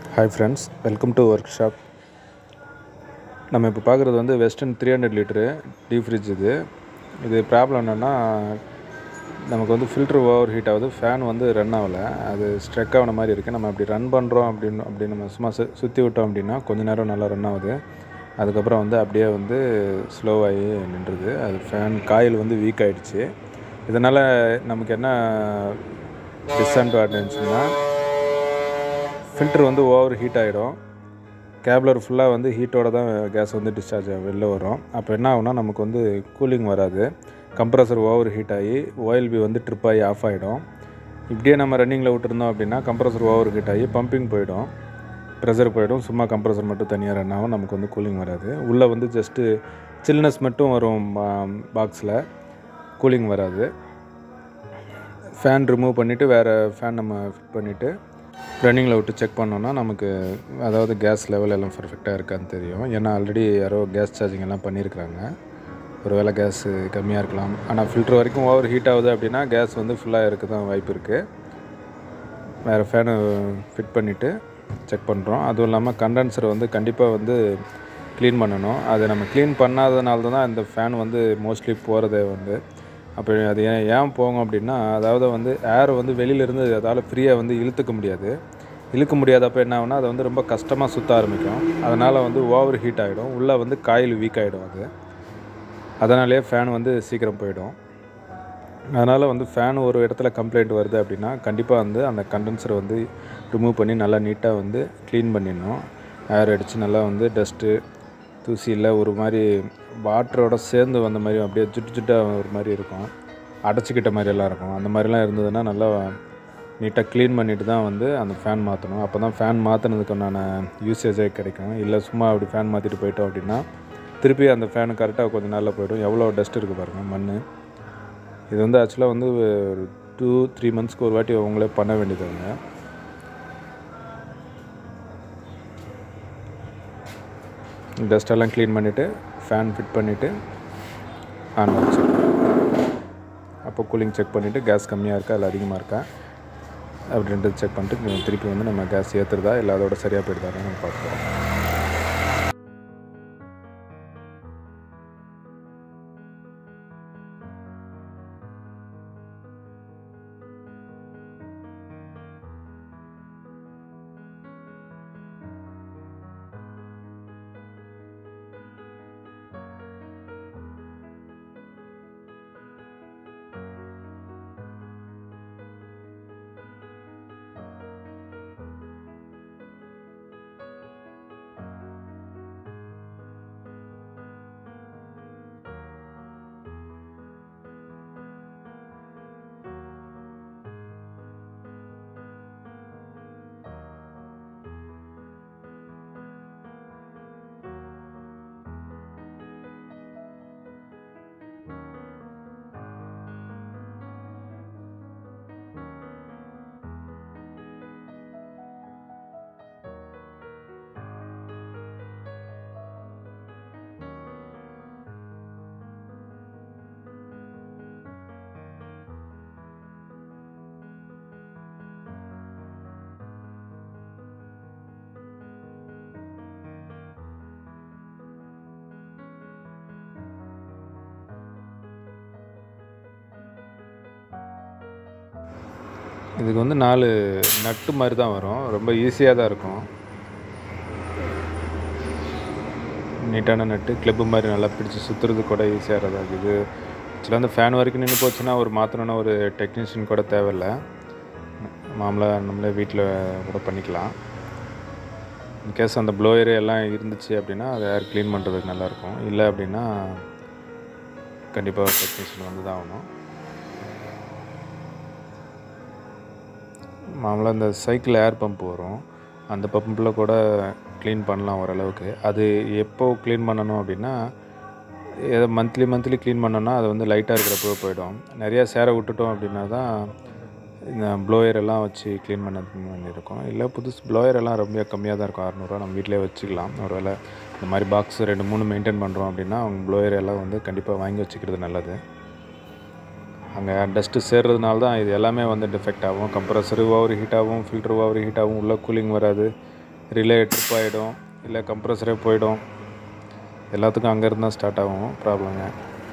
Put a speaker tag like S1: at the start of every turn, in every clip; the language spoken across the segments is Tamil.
S1: hi friends welcome to workshop நம்ம இப்போ பார்க்குறது வந்து western three hundred litre deep fridge இது இது ப்ராப்ளம் என்னென்னா நமக்கு வந்து ஃபில்ட்ரு ஓவர் ஹீட் ஆகுது ஃபேன் வந்து ரன் ஆகலை அது ஸ்ட்ரெக் ஆகின மாதிரி இருக்குது நம்ம அப்படி ரன் பண்ணுறோம் அப்படின்னு அப்படி நம்ம சும்மா சு சுற்றி விட்டோம் அப்படின்னா கொஞ்ச நேரம் நல்லா ரன் ஆகுது அதுக்கப்புறம் வந்து அப்படியே வந்து ஸ்லோவாகி நின்றுது அது ஃபேன் காயில் வந்து வீக் ஆகிடுச்சு இதனால் நமக்கு என்ன டிஸ்அட்வான்டேஜ்னா ஃபில்ட்ரு வந்து ஓவர் ஹீட் ஆகிடும் கேப்லர் ஃபுல்லாக வந்து ஹீட்டோட தான் கேஸ் வந்து டிஸ்சார்ஜ் வெளில வரும் அப்போ என்ன ஆகும்னா நமக்கு வந்து கூலிங் வராது கம்ப்ரஸர் ஓவர் ஹீட் ஆகி ஓஎல்பி வந்து ட்ரிப் ஆகி ஆஃப் ஆகிடும் இப்படியே நம்ம ரன்னிங்கில் விட்டுருந்தோம் அப்படின்னா கம்ப்ரஸர் ஓவர் ஹீட் ஆகி பம்பிங் போயிடும் ப்ரெஷர் போயிடும் சும்மா கம்ப்ரஸர் மட்டும் தனியாக ரன் ஆகும் நமக்கு வந்து கூலிங் வராது உள்ளே வந்து ஜஸ்ட்டு சில்னஸ் மட்டும் வரும் பாக்ஸில் கூலிங் வராது ஃபேன் ரிமூவ் பண்ணிவிட்டு வேறு ஃபேன் நம்ம ஃபிட் பண்ணிவிட்டு ரன்னிங்கில் விட்டு செக் பண்ணோன்னா நமக்கு அதாவது கேஸ் லெவல் எல்லாம் பர்ஃபெக்டாக இருக்கான்னு தெரியும் ஏன்னா ஆல்ரெடி யாரோ கேஸ் சார்ஜிங் எல்லாம் பண்ணியிருக்கிறாங்க ஒரு வேளை கேஸ் கம்மியாக இருக்கலாம் ஆனால் ஃபில்ட்ரு வரைக்கும் ஓவர் ஹீட் ஆகுது அப்படின்னா கேஸ் வந்து ஃபுல்லாக இருக்க தான் வாய்ப்பு இருக்குது வேறு ஃபேனு ஃபிட் பண்ணிவிட்டு செக் பண்ணுறோம் அதுவும் இல்லாமல் கண்டென்சர் வந்து கண்டிப்பாக வந்து க்ளீன் பண்ணணும் அதை நம்ம க்ளீன் பண்ணாதனால தான் இந்த ஃபேன் வந்து மோஸ்ட்லி போகிறதே வந்து அப்போ அது ஏன் ஏன் போகும் அப்படின்னா அதாவது வந்து ஏர் வந்து வெளியிலேருந்து அதால் ஃப்ரீயாக வந்து இழுத்துக்க முடியாது இழுக்க முடியாதப்போ என்ன ஆகுனா அது வந்து ரொம்ப கஷ்டமாக சுற்ற ஆரம்பிக்கும் அதனால் வந்து ஓவர் ஹீட் ஆகிடும் உள்ளே வந்து காயில் வீக் ஆகிடும் அது அதனாலேயே ஃபேன் வந்து சீக்கிரம் போயிடும் அதனால் வந்து ஃபேன் ஒரு இடத்துல கம்ப்ளைண்ட் வருது அப்படின்னா கண்டிப்பாக வந்து அந்த கண்டென்சரை வந்து ரிமூவ் பண்ணி நல்லா நீட்டாக வந்து க்ளீன் பண்ணிடணும் ஏர் அடித்து நல்லா வந்து டஸ்ட்டு தூசியில் ஒரு மாதிரி வாட்டரோட சேர்ந்து வந்த மாதிரி அப்படியே ஜுட்டு ஜுட்டாக ஒரு மாதிரி இருக்கும் அடைச்சிக்கிட்ட மாதிரியெல்லாம் இருக்கும் அந்த மாதிரிலாம் இருந்ததுன்னா நல்லா நீட்டாக க்ளீன் பண்ணிவிட்டு தான் வந்து அந்த ஃபேன் மாற்றணும் அப்போ தான் ஃபேன் மாற்றினதுக்குண்டான யூசேஜே கிடைக்கும் இல்லை சும்மா அப்படி ஃபேன் மாற்றிட்டு போயிட்டோம் அப்படின்னா திருப்பி அந்த ஃபேனு கரெக்டாக கொஞ்சம் நாளில் போய்டும் எவ்வளோ டஸ்ட் இருக்குது பாருங்கள் மண் இது வந்து ஆக்சுவலாக வந்து ஒரு டூ த்ரீ மந்த்ஸ்க்கு ஒரு வாட்டி அவங்களே பண்ண வேண்டியதுங்க டஸ்டெல்லாம் க்ளீன் பண்ணிவிட்டு ஃபேன் ஃபிட் பண்ணிவிட்டு ஆன் வச்சு அப்போ கூலிங் செக் பண்ணிவிட்டு கேஸ் கம்மியாக இருக்கா இல்லை அதிகமாக இருக்கா அப்படின்ட்டு செக் பண்ணிட்டு திருப்பி வந்து நம்ம கேஸ் ஏற்றுறதா இல்லை அதோட சரியாக போயிடுதான்னு நம்ம பார்த்துக்கிறோம் இதுக்கு வந்து நாலு நட்டு மாதிரி தான் வரும் ரொம்ப ஈஸியாக தான் இருக்கும் நீட்டான நட்டு கிளப்பு மாதிரி நல்லா பிடிச்சி சுற்றுறது கூட ஈஸியாக தான் இருக்குது ஆக்சுவலாக அந்த ஃபேன் வரைக்கும் நின்று போச்சுன்னா ஒரு மாற்றணுன்னா ஒரு டெக்னீஷியன் கூட தேவையில்லை மாமலாக நம்மளே வீட்டில் கூட பண்ணிக்கலாம் இன்கேஸ் அந்த ப்ளோயரு எல்லாம் இருந்துச்சு அப்படின்னா அதை ஏர் க்ளீன் பண்ணுறதுக்கு நல்லாயிருக்கும் இல்லை அப்படின்னா கண்டிப்பாக டெக்னீஷியன் வந்து தான் ஆகணும் மாமலாக இந்த சைக்கிள் ஏர் பம்ப் வரும் அந்த பம்பில் கூட க்ளீன் பண்ணலாம் ஓரளவுக்கு அது எப்போ க்ளீன் பண்ணணும் அப்படின்னா ஏதோ மந்த்லி மந்த்லி க்ளீன் பண்ணோன்னா அது வந்து லைட்டாக இருக்கிறப்போ போயிடும் நிறையா சேரை விட்டுட்டோம் அப்படின்னா தான் இந்த ப்ளோயர் எல்லாம் வச்சு க்ளீன் பண்ண இருக்கும் இல்லை புதுசு ப்ளோயர் எல்லாம் ரொம்ப கம்மியாக தான் இருக்கும் அறநூறுவா நம்ம வீட்டிலே வச்சுக்கலாம் ஒரு வேளை இந்த மாதிரி பாக்ஸ் ரெண்டு மூணு மெயின்டைன் பண்ணுறோம் அப்படின்னா அவங்க ப்ளோயர் எல்லாம் வந்து கண்டிப்பாக வாங்கி வச்சுக்கிறது நல்லது அங்கே டஸ்ட்டு சேர்றதுனால தான் இது எல்லாமே வந்து டிஃபெக்ட் ஆகும் கம்ப்ரஸரு ஓவர் ஹீட் ஆகும் ஃபில்ட்ரு ஓவர் ஹீட் ஆகும் உள்ளே கூலிங் வராது ரிலே ட்ரிப் ஆகிடும் இல்லை கம்ப்ரஸரே போயிடும் எல்லாத்துக்கும் அங்கேருந்து தான் ஸ்டார்ட் ஆகும் ப்ராப்ளங்க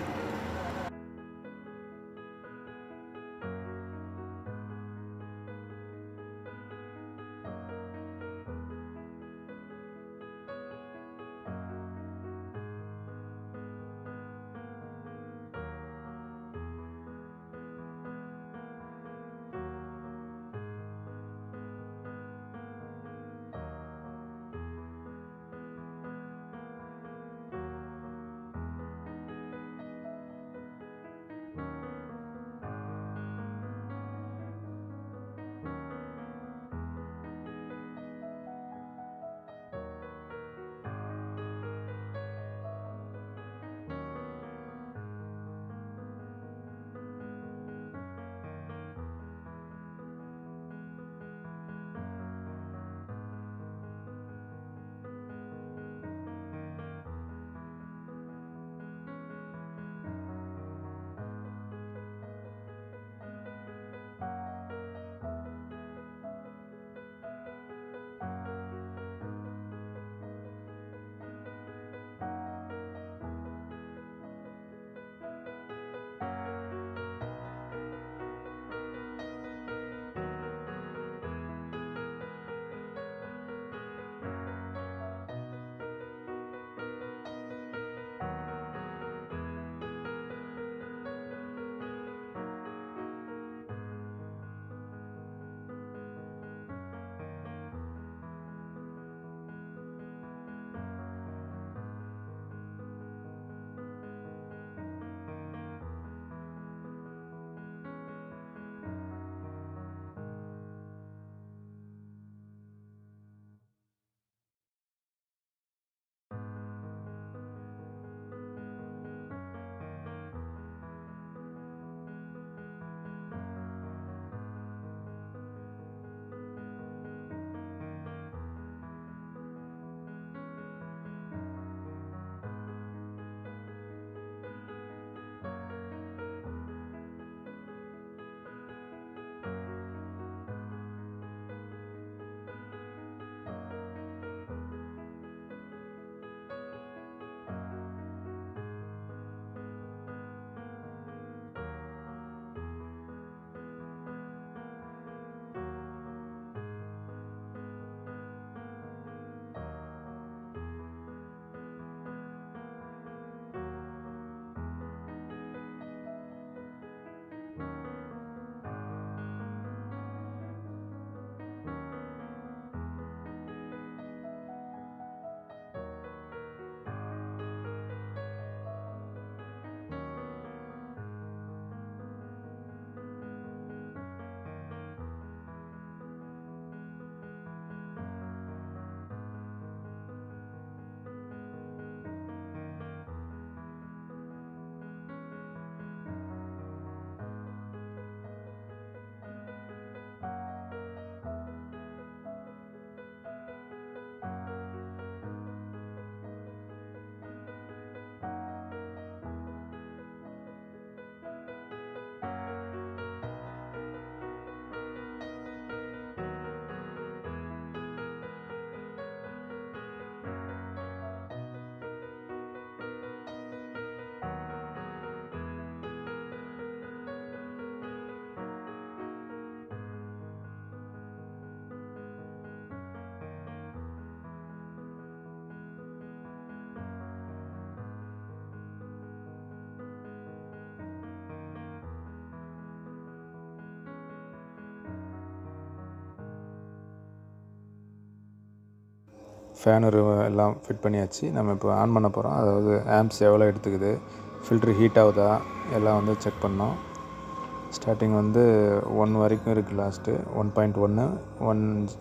S1: ஃபேனு எல்லாம் ஃபிட் பண்ணியாச்சு நம்ம இப்போ ஆன் பண்ண போகிறோம் அதாவது ஆம்ப்ஸ் எவ்வளோ எடுத்துக்குது ஃபில்ட்ரு ஹீட் ஆகுதா எல்லாம் வந்து செக் பண்ணோம் ஸ்டார்டிங் வந்து ஒன் வரைக்கும் இருக்குது லாஸ்ட்டு ஒன் பாயிண்ட் ஒன்று ஒன்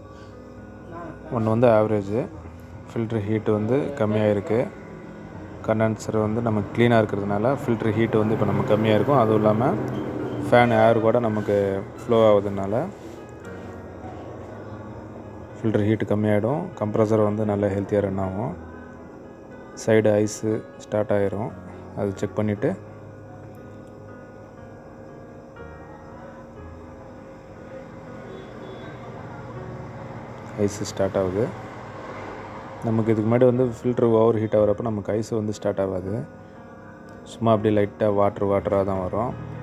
S1: ஒன்று வந்து ஆவரேஜு ஃபில்ட்ரு ஹீட்டு வந்து கம்மியாக இருக்குது கண்டென்சர் வந்து நம்ம க்ளீனாக இருக்கிறதுனால ஃபில்ட்ரு ஹீட்டு வந்து இப்போ நம்ம கம்மியாக இருக்கும் அதுவும் இல்லாமல் ஃபேன் ஏர் கூட நமக்கு ஃப்ளோ ஆகுதுனால ஃபில்டர் ஹீட்டு கம்மியாகிடும் கம்ப்ரஸர் வந்து நல்ல ஹெல்த்தியாக ரன் ஆகும் சைடு ஐஸு ஸ்டார்ட் ஆகிரும் அது செக் பண்ணிவிட்டு ஐஸு ஸ்டார்ட் ஆகுது நமக்கு இதுக்கு முன்னாடி வந்து ஃபில்ட்ரு ஓவர் ஹீட் ஆகிறப்ப நமக்கு ஐஸ் வந்து ஸ்டார்ட் ஆகாது சும்மா அப்படியே லைட்டாக வாட்ரு வாட்டராக தான் வரும்